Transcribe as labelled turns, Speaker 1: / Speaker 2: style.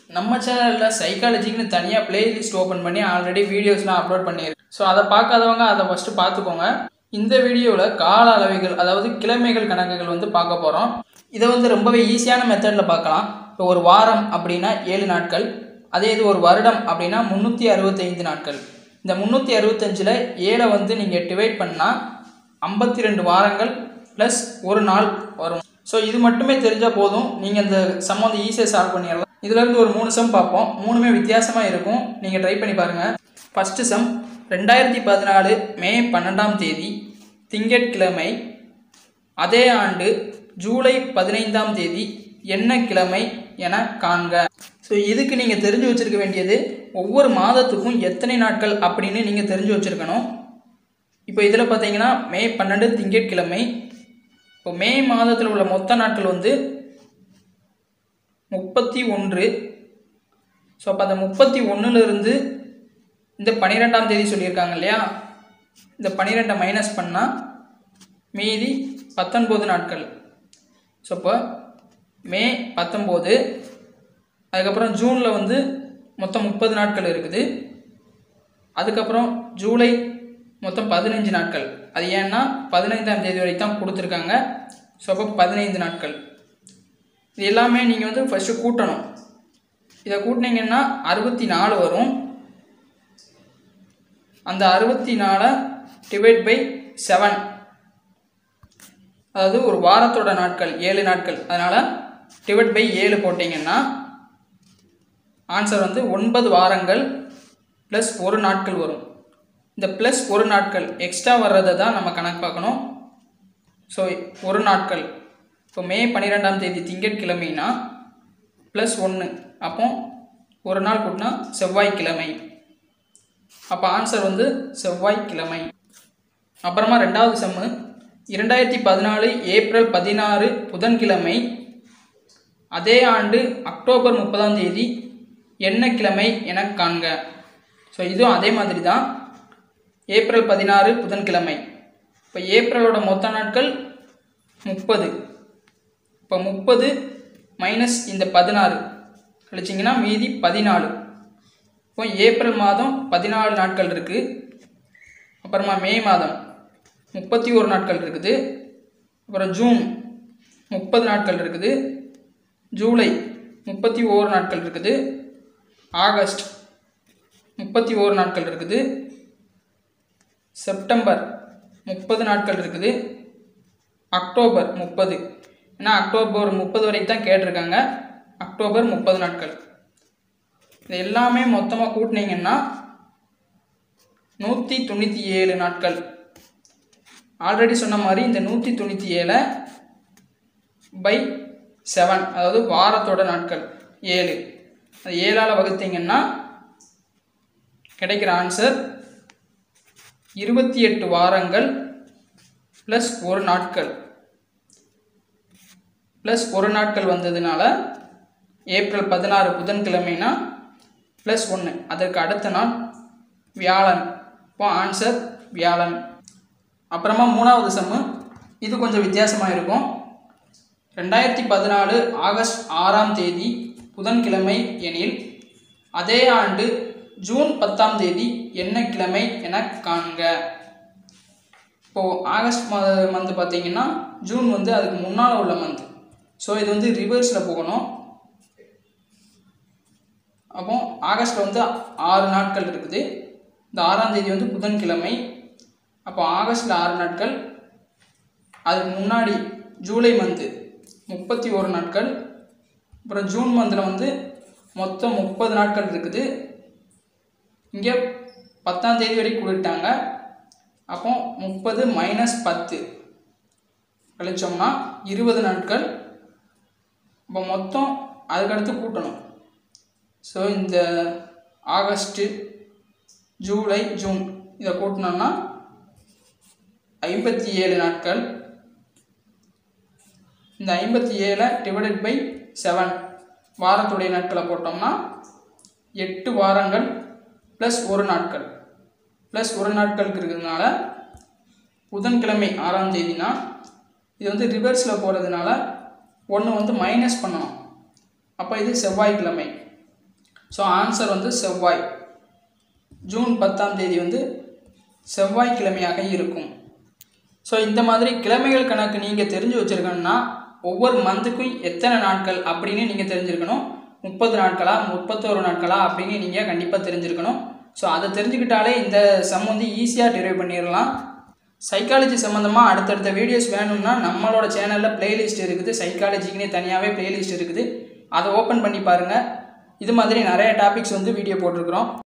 Speaker 1: நம்ம சேனலில் சைக்காலஜிக்குன்னு தனியாக பிளேலிஸ்ட் ஓப்பன் பண்ணி ஆல்ரெடி வீடியோஸ்லாம் அப்லோட் பண்ணியிருக்கு ஸோ அதை பார்க்காதவங்க அதை ஃபஸ்ட்டு பார்த்துக்கோங்க இந்த வீடியோவில் கால அளவைகள் அதாவது கிழமைகள் கணக்குகள் வந்து பார்க்க போகிறோம் இதை வந்து ரொம்பவே ஈஸியான மெத்தடில் பார்க்கலாம் இப்போ ஒரு வாரம் அப்படின்னா ஏழு நாட்கள் அதே இது ஒரு வருடம் அப்படின்னா முந்நூற்றி அறுபத்தைந்து நாட்கள் இந்த முந்நூற்றி அறுபத்தஞ்சில் ஏழை வந்து நீங்கள் டிவைட் பண்ணால் ஐம்பத்தி ரெண்டு வாரங்கள் ப்ளஸ் ஒரு நாள் வரும் ஸோ இது மட்டுமே தெரிஞ்சால் போதும் நீங்கள் இந்த சம் வந்து ஈஸியாக சால்வ் பண்ணிடலாம் இதுலேருந்து ஒரு மூணு சம் பார்ப்போம் மூணுமே வித்தியாசமாக இருக்கும் நீங்கள் ட்ரை பண்ணி பாருங்கள் ஃபஸ்ட்டு சம் ரெண்டாயிரத்தி பதினாலு மே பன்னெண்டாம் தேதி திங்கட்கிழமை அதே ஆண்டு ஜூலை பதினைந்தாம் தேதி என்ன கிழமை என காண்க ஸோ இதுக்கு நீங்கள் தெரிஞ்சு வச்சுருக்க வேண்டியது ஒவ்வொரு மாதத்துக்கும் எத்தனை நாட்கள் அப்படின்னு நீங்கள் தெரிஞ்சு வச்சுருக்கணும் இப்போ இதில் பார்த்தீங்கன்னா மே பன்னெண்டு திங்கட்கிழமை இப்போ மே மாதத்தில் உள்ள மொத்த நாட்கள் வந்து முப்பத்தி ஒன்று ஸோ அப்போ அந்த முப்பத்தி ஒன்றுலேருந்து இந்த பன்னிரெண்டாம் தேதி சொல்லியிருக்காங்க இல்லையா இந்த பன்னிரெண்டை மைனஸ் பண்ணால் மீதி பத்தொன்பது நாட்கள் ஸோ இப்போ மே பத்தொம்போது அதுக்கப்புறம் ஜூனில் வந்து மொத்தம் முப்பது நாட்கள் இருக்குது அதுக்கப்புறம் ஜூலை மொத்தம் பதினஞ்சு நாட்கள் அது ஏன்னா பதினைந்தாம் தேதி வரைக்கும் தான் கொடுத்துருக்காங்க ஸோ அப்போ பதினைந்து நாட்கள் இது எல்லாமே நீங்கள் வந்து ஃபஸ்ட்டு கூட்டணும் இதை கூட்டினீங்கன்னா அறுபத்தி நாலு வரும் அந்த அறுபத்தி நாலை டிவைட் பை செவன் அதாவது ஒரு வாரத்தோட நாட்கள் ஏழு நாட்கள் அதனால் டிவைட் பை ஏழு போட்டிங்கன்னா ஆன்சர் வந்து ஒன்பது வாரங்கள் ப்ளஸ் ஒரு நாட்கள் வரும் இந்த ப்ளஸ் ஒரு நாட்கள் எக்ஸ்ட்ரா வர்றதை தான் நம்ம கணக்கு பார்க்கணும் ஸோ ஒரு நாட்கள் இப்போ மே பன்னிரெண்டாம் தேதி திங்கட்கிழமைனா ப்ளஸ் ஒன்று அப்போ ஒரு நாள் கூட்டினா செவ்வாய்க்கிழமை அப்போ ஆன்சர் வந்து செவ்வாய்க்கிழமை அப்புறமா ரெண்டாவது செம்மு இரண்டாயிரத்தி பதினாலு ஏப்ரல் பதினாறு புதன்கிழமை அதே ஆண்டு அக்டோபர் முப்பதாம் தேதி என்ன கிழமை என காண்க ஸோ இதுவும் அதே மாதிரி தான் ஏப்ரல் பதினாறு புதன்கிழமை இப்போ ஏப்ரலோட மொத்த நாட்கள் முப்பது இப்போ முப்பது மைனஸ் இந்த பதினாறு கழிச்சிங்கன்னா மீதி பதினாலு இப்போ ஏப்ரல் மாதம் பதினாலு நாட்கள் இருக்குது அப்புறமா மே மாதம் முப்பத்தி ஒரு நாட்கள் இருக்குது அப்புறம் ஜூன் முப்பது நாட்கள் இருக்குது ஜூலை முப்பத்தி ஓரு நாட்கள் இருக்குது ஆகஸ்ட் முப்பத்தி ஓரு நாட்கள் இருக்குது செப்டம்பர் முப்பது நாட்கள் இருக்குது அக்டோபர் முப்பது ஏன்னா அக்டோபர் முப்பது வரைக்கும் தான் கேட்டிருக்காங்க அக்டோபர் முப்பது நாட்கள் இது எல்லாமே மொத்தமாக கூட்டினீங்கன்னா நூற்றி தொண்ணூற்றி ஏழு நாட்கள் ஆல்ரெடி சொன்ன மாதிரி இந்த நூற்றி தொண்ணூற்றி ஏழை பை செவன் அதாவது வாரத்தோட நாட்கள் ஏழு அது ஏழால் வகுத்தீங்கன்னா கிடைக்கிற ஆன்சர் இருபத்தி எட்டு வாரங்கள் ப்ளஸ் ஒரு நாட்கள் ப்ளஸ் ஒரு நாட்கள் வந்ததுனால ஏப்ரல் பதினாறு புதன்கிழமைனா ப்ளஸ் ஒன்று அதற்கு அடுத்த நாள் வியாழன் இப்போ ஆன்சர் வியாழன் அப்புறமா மூணாவது சம்மு இது கொஞ்சம் வித்தியாசமாக இருக்கும் ரெண்டாயிரத்தி பதினாலு ஆகஸ்ட் ஆறாம் தேதி புதன்கிழமை எனில் அதே ஆண்டு ஜூன் பத்தாம் தேதி என்ன கிழமை என காண்க இப்போது ஆகஸ்ட் ம மந்த் பார்த்தீங்கன்னா ஜூன் வந்து அதுக்கு முன்னால் உள்ள மந்த் ஸோ இது வந்து ரிவர்ஸில் போகணும் அப்போ ஆகஸ்ட்டில் வந்து ஆறு நாட்கள் இருக்குது இந்த ஆறாம் தேதி வந்து புதன்கிழமை அப்போ ஆகஸ்ட்டில் ஆறு நாட்கள் அதுக்கு முன்னாடி ஜூலை மந்த்து முப்பத்தி ஒரு நாட்கள் அப்புறம் ஜூன் மந்தில் வந்து மொத்தம் முப்பது நாட்கள் இருக்குது இங்கே பத்தாம் தேதி வரைக்கும் கொடுத்துட்டாங்க அப்போ முப்பது மைனஸ் பத்து கழிச்சோம்னா இருபது நாட்கள் இப்போ மொத்தம் அதுக்கடுத்து கூட்டணும் ஸோ இந்த ஆகஸ்ட்டு ஜூலை ஜூன் இதை கூட்டினோம்னா ஐம்பத்தி ஏழு நாட்கள் இந்த ஐம்பத்தி ஏழை டிவைடட் பை செவன் வாரத்துடைய நாட்களை போட்டோம்னா எட்டு வாரங்கள் ப்ளஸ் ஒரு நாட்கள் ப்ளஸ் ஒரு நாட்களுக்கு இருக்கிறதுனால புதன்கிழமை ஆறாம் தேதினா இது வந்து ரிவர்ஸில் போகிறதுனால ஒன்று வந்து மைனஸ் பண்ணணும் அப்போ இது செவ்வாய்க்கிழமை ஸோ ஆன்சர் வந்து செவ்வாய் ஜூன் பத்தாம் தேதி வந்து செவ்வாய்க்கிழமையாக இருக்கும் ஸோ இந்த மாதிரி கிழமைகள் கணக்கு நீங்கள் தெரிஞ்சு வச்சுருக்கணும்னா ஒவ்வொரு மந்த்துக்கும் எத்தனை நாட்கள் அப்படின்னு நீங்கள் தெரிஞ்சிருக்கணும் முப்பது நாட்களா முப்பத்தோரு நாட்களா அப்படின்னு நீங்கள் கண்டிப்பாக தெரிஞ்சிருக்கணும் ஸோ அதை தெரிஞ்சுக்கிட்டாலே இந்த சம் வந்து ஈஸியாக டெரைவ் பண்ணிடலாம் சைக்காலஜி சம்மந்தமாக அடுத்தடுத்த வீடியோஸ் வேணும்னா நம்மளோட சேனலில் பிளேலிஸ்ட் இருக்குது சைக்காலஜிக்குனே தனியாகவே பிளேலிஸ்ட் இருக்குது அதை ஓப்பன் பண்ணி பாருங்கள் இது மாதிரி நிறைய டாபிக்ஸ் வந்து வீடியோ போட்டிருக்கிறோம்